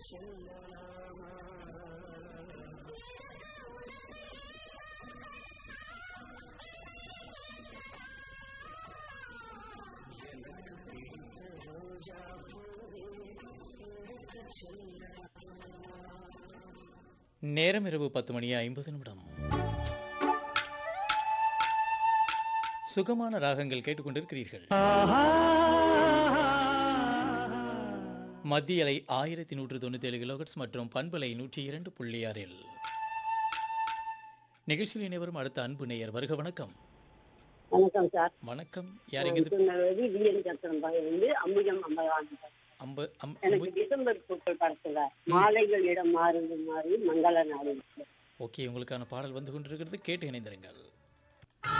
நேரம் இரவு பத்து மணி ஐம்பது நிமிடம் சுகமான ராகங்கள் கேட்டுக்கொண்டிருக்கிறீர்கள் மத்திய அலை ஆயிரத்தி நூற்று தொண்ணூத்தி ஏழு கிலோகட்ஸ் மற்றும் பண்பலை நூற்றி இரண்டு புள்ளி ஆறில் நிகழ்ச்சியில் இணைவரும் அடுத்த அன்பு நேயர் வருக வணக்கம் வணக்கம் சார் வணக்கம் யார் எங்கிருந்து திருநெல்வேலி விஎன் சத்திரம் இருந்து அம்புஜம் அம்பலவாணி சார் அம்ப அம் எனக்கு டிசம்பர் பூக்கள் படத்துல மாலைகள் இடம் மாறுது மாறி மங்கள நாடு ஓகே உங்களுக்கான பாடல் வந்து கொண்டிருக்கிறது கேட்டு இணைந்திருங்கள்